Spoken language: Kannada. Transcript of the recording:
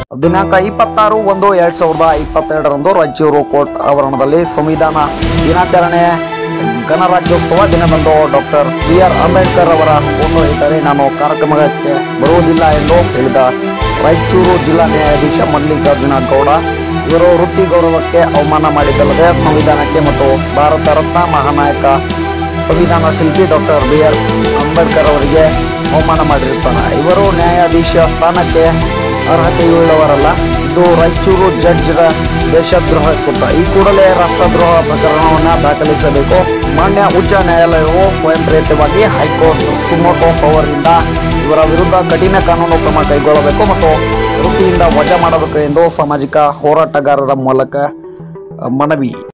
ದಿನಾಂಕ ಇಪ್ಪತ್ತಾರು ಒಂದು ಎರಡ್ ಸಾವಿರದ ಇಪ್ಪತ್ತೆರಡರಂದು ರಾಯಚೂರು ಕೋರ್ಟ್ ಆವರಣದಲ್ಲಿ ಸಂವಿಧಾನ ದಿನಾಚರಣೆ ಗಣರಾಜ್ಯೋತ್ಸವ ದಿನದಂದು ಡಾಕ್ಟರ್ ಬಿ ಆರ್ ಅಂಬೇಡ್ಕರ್ ಅವರ ಫೋಟೋ ಇದ್ದರೆ ನಾನು ಕಾರ್ಯಕ್ರಮಕ್ಕೆ ಬರುವುದಿಲ್ಲ ಎಂದು ಹೇಳಿದ ರಾಯಚೂರು ಜಿಲ್ಲಾ ನ್ಯಾಯಾಧೀಶ ಮಲ್ಲಿಕಾರ್ಜುನ ಗೌಡ ಇವರು ವೃತ್ತಿ ಗೌರವಕ್ಕೆ ಅವಮಾನ ಮಾಡಿದ್ದಲ್ಲದೆ ಸಂವಿಧಾನಕ್ಕೆ ಮತ್ತು ಭಾರತ ರತ್ನ ಮಹಾನಾಯಕ ಸಂವಿಧಾನ ಶಿಲ್ಪಿ ಡಾಕ್ಟರ್ ಬಿ ಆರ್ ಅಂಬೇಡ್ಕರ್ ಅವರಿಗೆ ಅವಮಾನ ಮಾಡಿರ್ತಾನೆ ಇವರು ನ್ಯಾಯಾಧೀಶ ಸ್ಥಾನಕ್ಕೆ ಅರ್ಹತೆಯುಳ್ಳವರಲ್ಲ ಇದು ರಾಯಚೂರು ಜಡ್ಜ್ರ ದೇಶದ್ರೋಹ ಕೃತ ಈ ಕೂಡಲೇ ರಾಷ್ಟ್ರದ್ರೋಹ ಪ್ರಕರಣವನ್ನು ದಾಖಲಿಸಬೇಕು ಮಾನ್ಯ ಉಚ್ಚ ನ್ಯಾಯಾಲಯವು ಸ್ವಯಂ ಪ್ರೇರಿತವಾಗಿ ಹೈಕೋರ್ಟ್ ಸುಮೋಟೋ ಪವರ್ನಿಂದ ಇವರ ವಿರುದ್ಧ ಕಠಿಣ ಕಾನೂನು ಕ್ರಮ ಕೈಗೊಳ್ಳಬೇಕು ಮತ್ತು ವೃತ್ತಿಯಿಂದ ವಜಾ ಮಾಡಬೇಕು ಎಂದು ಸಾಮಾಜಿಕ ಹೋರಾಟಗಾರರ ಮೂಲಕ ಅಹ್, ಮನವಿ